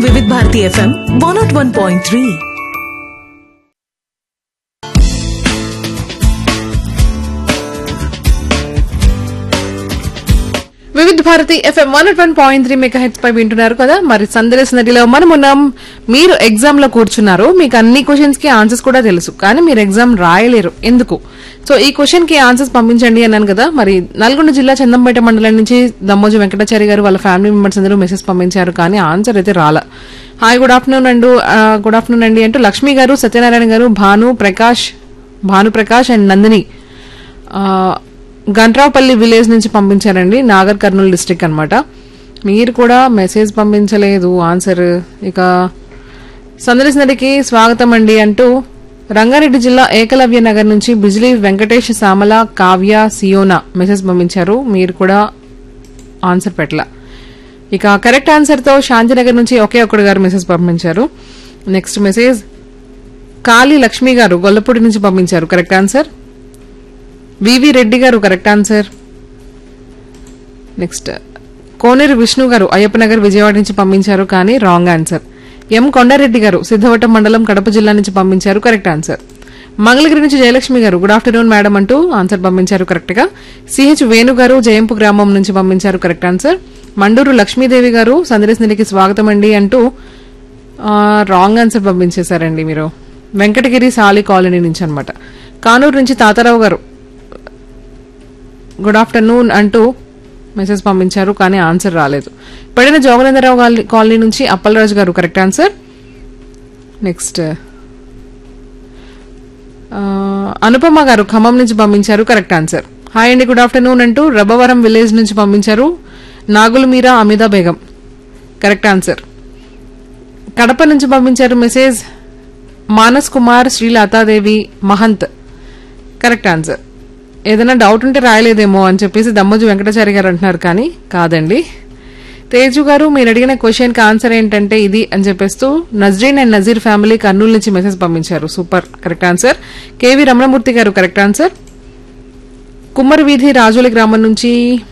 వివిధ Bharati FM one nought one point three Vividh Bharati FM one one point three mega hits పై వింటున్నారు కదా మరి సందర్శ నదిలో మనం ఉన్నాం మీరు ఎగ్జామ్ లో కూర్చున్నారు మీకు అన్ని క్వశ్చన్స్ కి ఆన్సర్స్ కూడా తెలుసు కానీ మీరు ఎగ్జామ్ రాయలేరు ఎందుకు సో ఈ క్వశ్చన్ కి ఆన్సర్స్ పంపించండి అన్నాను కదా మరి నల్గొండ జిల్లా చందంపేట మండలం నుంచి దమ్మోజు వెంకటాచారి గారు వాళ్ళ ఫ్యామిలీ మెంబర్స్ అందరూ మెసేజ్ పంపించారు కానీ ఆన్సర్ అయితే రాలా hi good afternoon and good afternoon అండి అంటూ లక్ష్మి గారు సత్యనారాయణ గారు భాను ప్రకాష్ భాను ప్రకాష్ అండ్ నందిని ఆ, గంట్రాపల్లి విలేజ్ నుంచి పంపించారండి నాగర్ కర్నూలు డిస్టిక్ అన్నమాట మీరు కూడా మెసేజ్ పంపించలేదు ఆన్సర్ ఇక సందర్శ నదికి స్వాగతం అండి అంటూ రంగారెడ్డి జిల్లా ఏకలవ్య నగర్ నుంచి బిజిలీ వెంకటేష్ సామల కావ్య సియోనా మెసేజ్ పంపించారు మీరు కూడా ఆన్సర్ పెట్టల ఇక కరెక్ట్ ఆన్సర్ తో శాంతినగర్ నుంచి ఒకే ఒక్కడు గారు మెసేజ్ పంపించారు నెక్స్ట్ మెసేజ్ కాళీ లక్ష్మి గారు గొల్లపూడి నుంచి పంపించారు కరెక్ట్ ఆన్సర్ వివి రెడ్డి గారు correct answer next Koneru Vishnu గారు అయ్యప్పనగర్ విజయవాడ నుంచి పంపించారు కానీ రాంగ్ ఆన్సర్ ఎం కొండారెడ్డి గారు సిద్ధవటం మండలం కడప జిల్లా నుంచి పంపించారు కరెక్ట్ ఆన్సర్ మంగళగిరి నుంచి జయలక్ష్మి గారు గుడ్ ఆఫ్టర్నూన్ మేడం అంటూ ఆన్సర్ పంపించారు కరెక్ట్ గా సిహెచ్ వేణు గారు జయంపు గ్రామం నుంచి పంపించారు కరెక్ట్ ఆన్సర్ మండూరు లక్ష్మీదేవి గారు సందర్శనకి స్వాగతం అండి అంటూ రాంగ్ ఆన్సర్ పంపించేశారండి మీరు వెంకటగిరి సాలి కాలనీ నుంచి అన్నమాట కానూరు నుంచి తాతారావు గారు గుడ్ ఆఫ్టర్నూన్ అంటూ మెసేజ్ పంపించారు కానీ ఆన్సర్ రాలేదు పడిన జోగనేంద్రరావు గాలి- కాలనీ నుంచి అప్పలరాజు గారు కరెక్ట్ ఆన్సర్ నెక్స్ట్ ఆ, అనుపమ గారు ఖమ్మం నుంచి పంపించారు కరెక్ట్ ఆన్సర్ హాయ్ అండి గుడ్ ఆఫ్టర్నూన్ అంటూ రబ్బవరం విలేజ్ నుంచి పంపించారు నాగుల మీరా అమిదా బేగం కరెక్ట్ ఆన్సర్ కడప నుంచి పంపించారు message Manas Kumar Srilathadevi Mahant correct answer ఏదైనా డౌట్ ఉంటే రాయలేదేమో అని చెప్పేసి దమ్మోజు వెంకటాచారి గారు అంటున్నారు కానీ కాదండి తేజు గారు మీరు అడిగిన క్వశ్చన్ కి ఆన్సర్ ఏంటంటే ఇది అని చెప్పేస్తూ నజ్రీన్ అండ్ నజీర్ ఫ్యామిలీ కర్నూలు నుంచి మెసేజ్ పంపించారు super correct answer KV Ramanamurthy గారు కరెక్ట్ ఆన్సర్ కుమ్మరి వీధి రాజుల గ్రామం నుంచి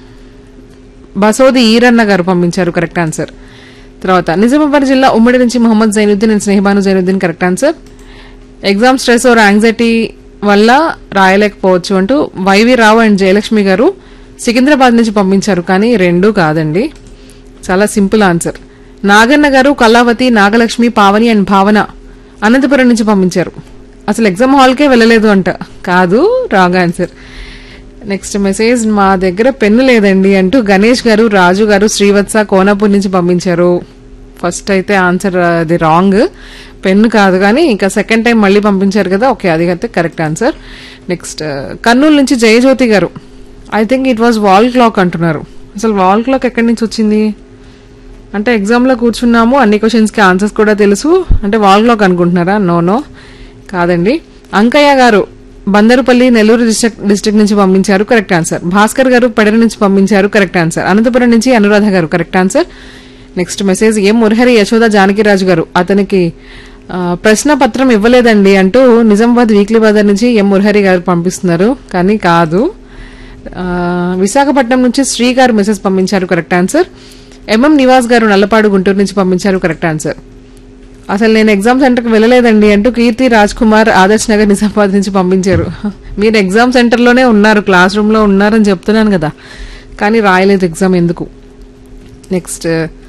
బసోది ఈరన్న గారు పంపించారు కరెక్ట్ ఆన్సర్ తర్వాత నిజామాబాద్ జిల్లా ఉమ్మడి నుంచి Mohammed Zainuddin and Snehabanu Zainuddin correct answer exam stress or anxiety వల్ల రాయలేకపోవచ్చు అంటూ వైవి రావు అండ్ జయలక్ష్మి గారు సికింద్రాబాద్ నుంచి పంపించారు కానీ రెండూ కాదండి చాలా సింపుల్ ఆన్సర్ నాగన్న గారు కళావతి నాగలక్ష్మి పావని అండ్ భావన అనంతపురం నుంచి పంపించారు అసలు ఎగ్జామ్ హాల్కే వెళ్ళలేదు అంట కాదు రాంగ్ ఆన్సర్ నెక్స్ట్ మెసేజ్ మా దగ్గర పెన్ను లేదండి అంటూ గణేష్ గారు రాజు గారు శ్రీవత్స కోనాపూర్ నుంచి పంపించారు ఫస్ట్ అయితే ఆన్సర్ అది రాంగ్ పెన్ను కాదు కానీ ఇంకా సెకండ్ టైం మళ్ళీ పంపించారు కదా ఓకే అది అయితే కరెక్ట్ ఆన్సర్ నెక్స్ట్ కర్నూలు నుంచి జయజ్యోతి గారు I think it was wall clock అంటున్నారు అసలు వాల్ క్లాక్ ఎక్కడి నుంచి వచ్చింది అంటే ఎగ్జామ్ లో కూర్చున్నాము అన్ని క్వశ్చన్స్ కి ఆన్సర్స్ కూడా తెలుసు అంటే వాల్ క్లాక్ అనుకుంటున్నారా నో నో కాదండి అంకయ్య గారు బందరుపల్లి నెల్లూరు డిస్ట్రిక్ట్ డిస్ట్రిక్ట్ నుంచి పంపించారు కరెక్ట్ ఆన్సర్ భాస్కర్ గారు పడర నుంచి పంపించారు కరెక్ట్ ఆన్సర్ అనంతపురం నుంచి అనురాధ గారు correct answer next message M Murahari Yashoda Janakiraju గారు అతనికి ఆ, ప్రశ్న పత్రం ఇవ్వలేదండి అంటూ నిజామాబాద్ వీక్లీ బజార్ నుంచి ఎం మురహరి గారు పంపిస్తున్నారు కానీ కాదు ఆ, విశాఖపట్నం నుంచి శ్రీ గారు మెసేజ్ పంపించారు కరెక్ట్ ఆన్సర్ ఎంఎం నివాస్ గారు నల్లపాడు గుంటూరు నుంచి పంపించారు కరెక్ట్ ఆన్సర్ అసలు నేను ఎగ్జామ్ సెంటర్కి వెళ్ళలేదండి అంటూ కీర్తి రాజ్ కుమార్ ఆదర్శ్ నగర్ నిజామాబాద్ నుంచి పంపించారు మీరు ఎగ్జామ్ సెంటర్లోనే ఉన్నారు క్లాస్ రూమ్లో ఉన్నారని చెప్తున్నాను కదా కానీ రాయలేదు ఎగ్జామ్ ఎందుకు నెక్స్ట్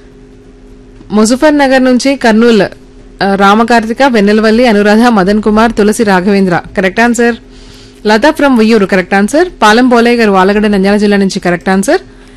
ముజఫర్ నగర్ నుంచి కర్నూల్ ఆ, Ramakarthika Vennelavalli Anuradha Madan Kumar Tulasi Raghavendra correct answer Latha from Uyyuru correct answer Palem Polaiah గారు వాలగడ్డ నంద్యాల జిల్లా నుంచి కరెక్ట్ ఆన్సర్